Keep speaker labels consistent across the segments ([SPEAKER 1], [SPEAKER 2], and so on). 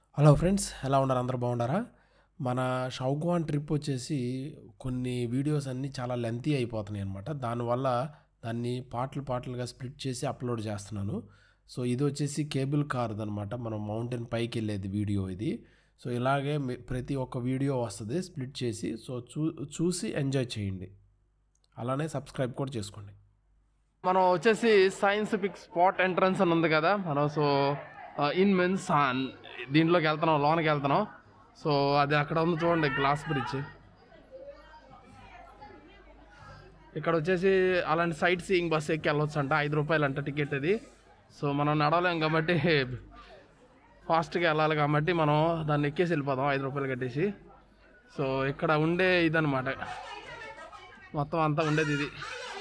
[SPEAKER 1] hello friends ఎలా ఉన్నారు అందరూ బాగున్నారా మన షౌగ్వాన్ ట్రిప్ వచ్చేసి కొన్ని వీడియోస్ అన్నీ చాలా లెంతీ అయిపోతున్నాయి అనమాట దానివల్ల దాన్ని పాటలు పాటలుగా స్ప్లిట్ చేసి అప్లోడ్ చేస్తున్నాను సో ఇది వచ్చేసి కేబుల్ కార్ అనమాట మనం మౌంటైన్ పైకి వెళ్ళేది వీడియో ఇది సో ఇలాగే మీ- ప్రతి ఒక్క వీడియో వస్తుంది స్ప్లిట్ చేసి సో చూ చూసి ఎంజాయ్ చేయండి అలానే సబ్స్క్రైబ్ కూడా చేసుకోండి
[SPEAKER 2] మనం వచ్చేసి సైన్సిఫిక్ స్పాట్ ఎంట్రన్స్ అని ఉంది కదా మనం సో ఇన్ మెన్స్ దీంట్లోకి వెళ్తున్నాం లోనకి వెళ్తున్నాం సో అది అక్కడ ఉంది చూడండి గ్లాస్ బ్రిడ్జ్ ఇక్కడ వచ్చేసి అలాంటి సైట్ సీయింగ్ బస్ ఎక్కి వెళ్ళొచ్చు అంట ఐదు రూపాయలు అంట టికెట్ అది సో మనం నడవలేం కాబట్టి ఫాస్ట్గా వెళ్ళాలి కాబట్టి మనం దాన్ని ఎక్కేసి వెళ్ళిపోదాం ఐదు రూపాయలు కట్టేసి సో ఇక్కడ ఉండే ఇదనమాట మొత్తం అంతా ఉండేది ఇది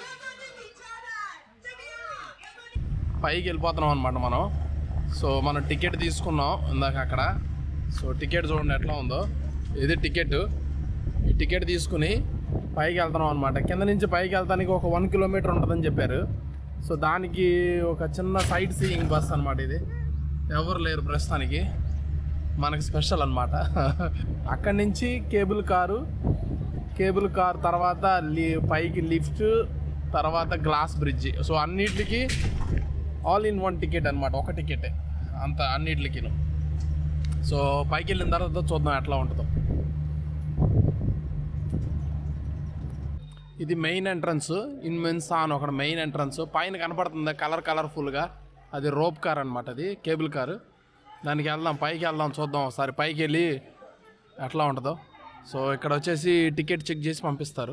[SPEAKER 2] పైకి వెళ్ళిపోతున్నాం అనమాట మనం సో మనం టికెట్ తీసుకున్నాం ఇందాక అక్కడ సో టికెట్ చూడండి ఎట్లా ఉందో ఇది టికెట్ ఈ టికెట్ తీసుకుని పైకి వెళ్తున్నాం అనమాట కింద నుంచి పైకి వెళ్తానికి ఒక వన్ కిలోమీటర్ ఉంటుందని చెప్పారు సో దానికి ఒక చిన్న సైట్ సీయింగ్ బస్ అనమాట ఇది ఎవరు లేరు ప్రస్తుతానికి మనకి స్పెషల్ అనమాట అక్కడి నుంచి కేబుల్ కారు కేబుల్ కార్ తర్వాత లి పైకి లిఫ్ట్ తర్వాత గ్లాస్ బ్రిడ్జ్ సో అన్నిటికి ఆల్ ఇన్ వన్ టికెట్ అనమాట ఒక టికెటే అంత అన్నిటికి సో పైకి వెళ్ళిన తర్వాత చూద్దాం ఎట్లా ఉంటుందో ఇది మెయిన్ ఎంట్రన్స్ ఇన్ మెన్సా అని ఒక మెయిన్ ఎంట్రన్స్ పైన కనపడుతుంది కలర్ కలర్ఫుల్గా అది రోప్ కార్ అనమాట అది కేబుల్ కారు దానికి వెళ్దాం పైకి వెళ్దాం చూద్దాం ఒకసారి పైకి వెళ్ళి ఎట్లా ఉంటుందో సో ఇక్కడ వచ్చేసి టికెట్ చెక్ చేసి పంపిస్తారు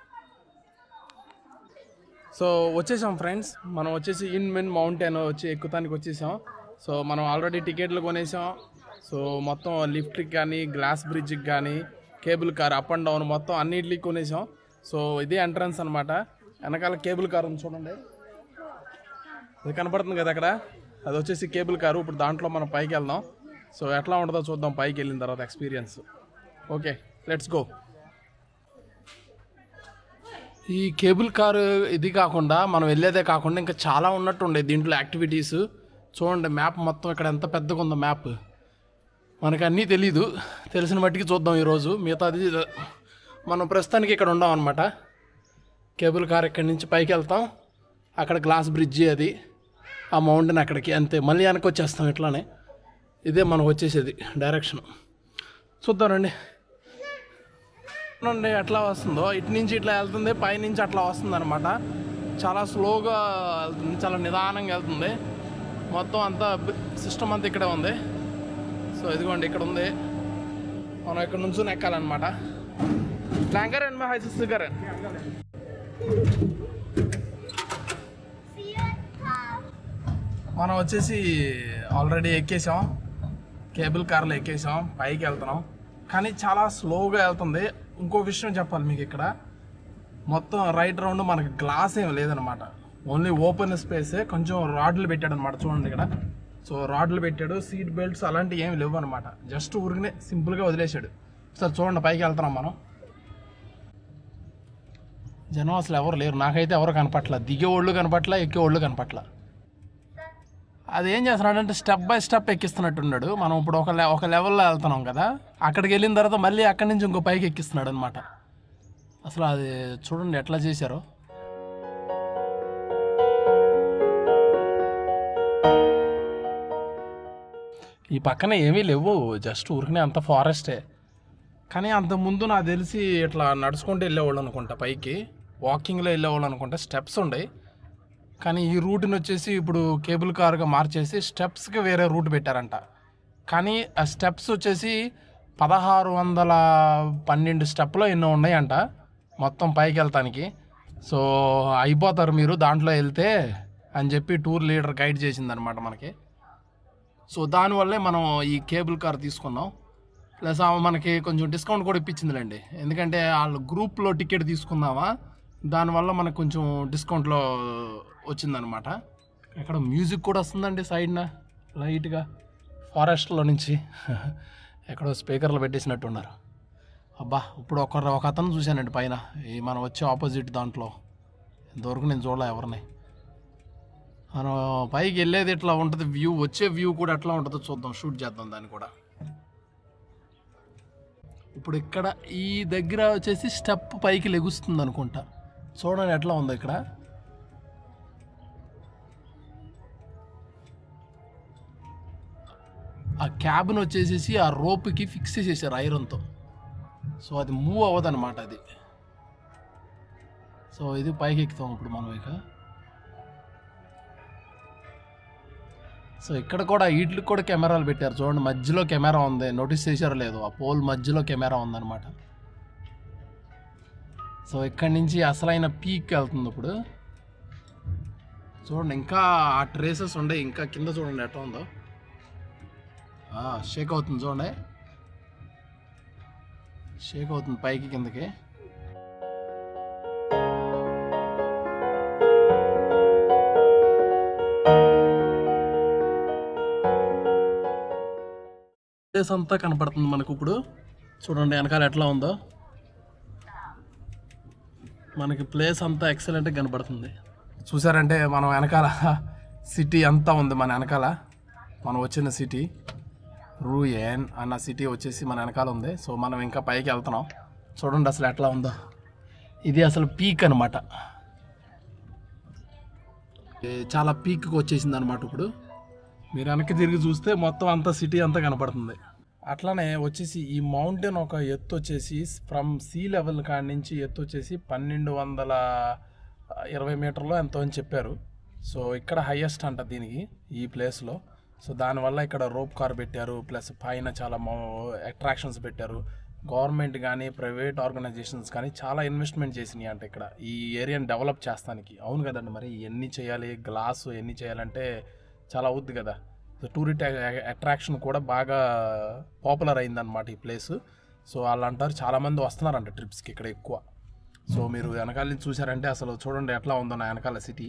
[SPEAKER 2] సో వచ్చేసాం ఫ్రెండ్స్ మనం వచ్చేసి ఇన్ మెన్ మౌంటైన్ వచ్చి ఎక్కుతానికి వచ్చేసాం సో మనం ఆల్రెడీ టికెట్లు కొనేసాం సో మొత్తం లిఫ్ట్కి కానీ గ్లాస్ బ్రిడ్జ్కి కానీ cable car up and down మొత్తం అన్నిటికి కొనేసాం సో ఇదే ఎంట్రన్స్ అనమాట వెనకాల కేబుల్ కార్ ఉంది చూడండి అది కనపడుతుంది కదా అక్కడ అది వచ్చేసి కేబుల్ కారు ఇప్పుడు దాంట్లో మనం పైకి వెళ్దాం సో ఎట్లా ఉంటుందో చూద్దాం పైకి వెళ్ళిన తర్వాత ఎక్స్పీరియన్స్ ఓకే లెట్స్ గో ఈ కేబుల్ కారు ఇది కాకుండా మనం వెళ్ళేదే కాకుండా ఇంకా చాలా ఉన్నట్టు ఉండే దీంట్లో యాక్టివిటీస్ చూడండి మ్యాప్ మొత్తం ఇక్కడ ఎంత పెద్దగా ఉందో మ్యాప్ మనకు అన్నీ తెలీదు తెలిసిన మట్టికి చూద్దాం ఈరోజు మిగతాది మనం ప్రస్తుతానికి ఇక్కడ ఉండాం అనమాట కేబుల్ కార్ ఇక్కడి నుంచి పైకి వెళ్తాం అక్కడ గ్లాస్ బ్రిడ్జి అది ఆ మౌంటైన్ అక్కడికి అంతే మళ్ళీ వెనక్కి వచ్చేస్తాం ఇట్లానే ఇదే మనం వచ్చేసేది డైరెక్షన్ చూద్దాం రండి నుండి ఎట్లా వస్తుందో ఇటు నుంచి ఇట్లా వెళ్తుంది పైనుంచి అట్లా వస్తుంది అనమాట చాలా స్లోగా వెళ్తుంది చాలా నిదానంగా వెళ్తుంది మొత్తం అంతా సిస్టమ్ అంతా ఇక్కడే ఉంది సో ఇదిగోండి ఇక్కడ ఉంది మనం ఇక్కడ నుంచి ఎక్కాలన్నమాట ల్యాంకర్ అండ్ హై సిస్టర్ మనం వచ్చేసి ఆల్రెడీ ఎక్కేసాం కేబుల్ కార్లో ఎక్కేసాం పైకి వెళ్తున్నాం కానీ చాలా స్లోగా వెళ్తుంది ఇంకో విషయం చెప్పాలి మీకు ఇక్కడ మొత్తం రైట్ రౌండ్ మనకి గ్లాస్ ఏం లేదనమాట ఓన్లీ ఓపెన్ స్పేసే కొంచెం రాడ్లు పెట్టాడు అనమాట చూడండి ఇక్కడ సో రాడ్లు పెట్టాడు సీట్ బెల్ట్స్ అలాంటివి ఏమి లేవు అనమాట జస్ట్ ఊరికనే సింపుల్గా వదిలేశాడు సార్ చూడండి పైకి వెళ్తున్నాం మనం జనం అసలు ఎవరు లేరు నాకైతే ఎవరు కనపట్ల దిగే ఒళ్ళు కనపట్ల ఎక్కే ఒళ్ళు కనపట్ల అది ఏం చేస్తున్నాడంటే స్టెప్ బై స్టెప్ ఎక్కిస్తున్నట్టున్నాడు మనం ఇప్పుడు ఒక లె- ఒక లెవెల్లో వెళ్తున్నాం కదా అక్కడికి వెళ్ళిన తర్వాత మళ్ళీ అక్కడి నుంచి ఇంకో పైకి ఎక్కిస్తున్నాడు అనమాట అసలు అది చూడండి ఎట్లా చేశారో ఈ పక్కన ఏమీ లేవు జస్ట్ ఊరికనే అంత ఫారెస్టే కానీ అంత ముందు నాకు తెలిసి ఇట్లా నడుచుకుంటూ వెళ్ళేవాళ్ళు అనుకుంటా పైకి వాకింగ్లో వెళ్ళేవాళ్ళు అనుకుంటా స్టెప్స్ ఉండయి కానీ ఈ రూట్ని వచ్చేసి ఇప్పుడు కేబుల్ కార్గా మార్చేసి స్టెప్స్కి వేరే రూట్ పెట్టారంట కానీ ఆ స్టెప్స్ వచ్చేసి పదహారు వందల పన్నెండు స్టెప్లో ఎన్నో ఉన్నాయంట మొత్తం పైకి వెళ్తానికి సో అయిపోతారు మీరు దాంట్లో వెళ్తే అని చెప్పి టూర్ లీడర్ గైడ్ చేసిందనమాట మనకి సో దానివల్లే మనం ఈ కేబుల్ కార్ తీసుకున్నాం ప్లస్ ఆమె మనకి కొంచెం డిస్కౌంట్ కూడా ఇప్పించిందిలేండి ఎందుకంటే వాళ్ళు గ్రూప్లో టికెట్ తీసుకుందామా దానివల్ల మనకు కొంచెం డిస్కౌంట్లో వచ్చిందనమాట ఇక్కడ మ్యూజిక్ కూడా వస్తుందండి సైడ్న లైట్గా ఫారెస్ట్లో నుంచి ఎక్కడో స్పీకర్లు పెట్టేసినట్టు ఉన్నారు అబ్బా ఇప్పుడు ఒక ఒక అతను చూశానండి పైన ఈ మనం వచ్చే ఆపోజిట్ దాంట్లో ఇంతవరకు నేను చూడలే ఎవరిని మనం పైకి వెళ్ళేది ఎట్లా ఉంటుంది వ్యూ వచ్చే వ్యూ కూడా ఎట్లా ఉంటుందో చూద్దాం షూట్ చేద్దాం దాన్ని కూడా ఇప్పుడు ఇక్కడ ఈ దగ్గర వచ్చేసి స్టెప్ పైకి లెగుస్తుంది అనుకుంటా చూడండి ఎట్లా ఉందో ఇక్కడ ఆ క్యాబిన్ వచ్చేసేసి ఆ రోప్కి ఫిక్స్ చేసేసారు ఐరన్తో సో అది మూవ్ అవ్వదన్నమాట అది సో ఇది పైకి ఎక్కుతాం ఇప్పుడు మనం ఇక సో ఇక్కడ కూడా వీటికి కూడా కెమెరాలు పెట్టారు చూడండి మధ్యలో కెమెరా ఉంది నోటీస్ చేశారో లేదు ఆ పోల్ మధ్యలో కెమెరా ఉందన్నమాట సో ఇక్కడి నుంచి అసలైన పీక్ వెళ్తుంది ఇప్పుడు చూడండి ఇంకా ఆ ట్రేసెస్ ఉండే ఇంకా కింద చూడండి ఎట్లా ఉందో షేక్ అవుతుంది చూడండి షేక్ అవుతుంది పైకి కిందకి ప్లేస్ అంతా కనపడుతుంది మనకు ఇప్పుడు చూడండి వెనకాల ఎట్లా ఉందో మనకి ప్లేస్ అంతా ఎక్సలెంట్గా కనపడుతుంది చూసారంటే మనం వెనకాల సిటీ అంతా ఉంది మన వెనకాల మనం వచ్చిన సిటీ రూయన్ అన్న సిటీ వచ్చేసి మన వెనకాల ఉంది సో మనం ఇంకా పైకి వెళ్తున్నాం చూడండి అసలు ఎట్లా ఉందో ఇది అసలు పీక్ అనమాట చాలా పీక్కి వచ్చేసింది అనమాట ఇప్పుడు మీరు వెనక్కి తిరిగి చూస్తే మొత్తం అంతా సిటీ అంతా కనపడుతుంది అట్లానే వచ్చేసి ఈ మౌంటైన్ ఒక ఎత్తు వచ్చేసి ఫ్రమ్ సీ లెవెల్ కాడి నుంచి ఎత్తు వచ్చేసి పన్నెండు వందల ఇరవై మీటర్లు ఎంతో అని చెప్పారు సో ఇక్కడ హైయెస్ట్ అంట దీనికి ఈ ప్లేస్లో సో దానివల్ల ఇక్కడ రోప్ కార్ పెట్టారు ప్లస్ పైన చాలా అట్రాక్షన్స్ పెట్టారు గవర్నమెంట్ కానీ ప్రైవేట్ ఆర్గనైజేషన్స్ కానీ చాలా ఇన్వెస్ట్మెంట్ చేసినాయి అంట ఇక్కడ ఈ ఏరియాని డెవలప్ చేస్తానికి అవును కదండి మరి ఎన్ని చేయాలి గ్లాసు ఎన్ని చేయాలంటే చాలా అవుద్ది కదా సో టూరిస్ట్ అట్రాక్షన్ కూడా బాగా పాపులర్ అయిందన్నమాట ఈ ప్లేస్ సో వాళ్ళు అంటారు చాలామంది వస్తున్నారంట ట్రిప్స్కి ఇక్కడ ఎక్కువ సో మీరు వెనకాల నుంచి చూసారంటే అసలు చూడండి ఎట్లా ఉందో నా వెనకాల సిటీ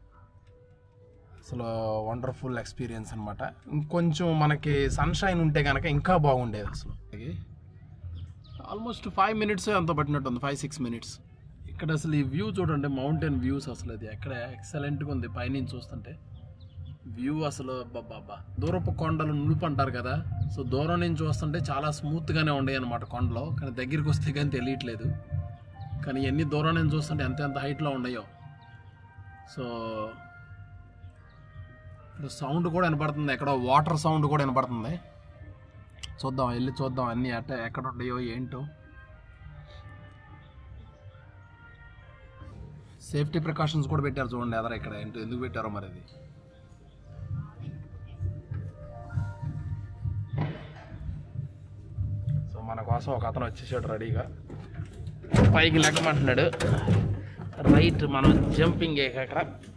[SPEAKER 2] అసలు వండర్ఫుల్ ఎక్స్పీరియన్స్ అనమాట ఇంకొంచెం మనకి సన్షైన్ ఉంటే కనుక ఇంకా బాగుండేది అసలు ఆల్మోస్ట్ ఫైవ్ మినిట్స్ అంత పట్టినట్టు ఉంది ఫైవ్ సిక్స్ మినిట్స్ ఇక్కడ అసలు ఈ వ్యూ చూడండి మౌంటైన్ వ్యూస్ అసలు అది ఎక్కడ ఎక్సలెంట్గా ఉంది పైనుంచి చూస్తుంటే వ్యూ అసలు బాబా దూరపు కొండలు నులుపు అంటారు కదా సో దూరం నుంచి చూస్తుంటే చాలా స్మూత్గానే ఉండేవి అనమాట కొండలు కానీ దగ్గరికి వస్తే కానీ తెలియట్లేదు కానీ ఎన్ని దూరం నుంచి చూస్తుంటే ఎంత ఎంత హైట్లో ఉన్నాయో సో ఇక్కడ సౌండ్ కూడా వినపడుతుంది ఎక్కడ వాటర్ సౌండ్ కూడా వినపడుతుంది చూద్దాం వెళ్ళి చూద్దాం అన్నీ అట్ట ఎక్కడ ఉన్నాయో ఏంటో సేఫ్టీ ప్రికాషన్స్ కూడా పెట్టారు చూడండి ఎదర ఇక్కడ ఏంటో ఎందుకు పెట్టారో మరి అది సో మన కోసం ఒక అతను వచ్చేసాడు రెడీగా పైకి లెక్కమంటున్నాడు రైట్ మనం జంపింగ్ అక్కడ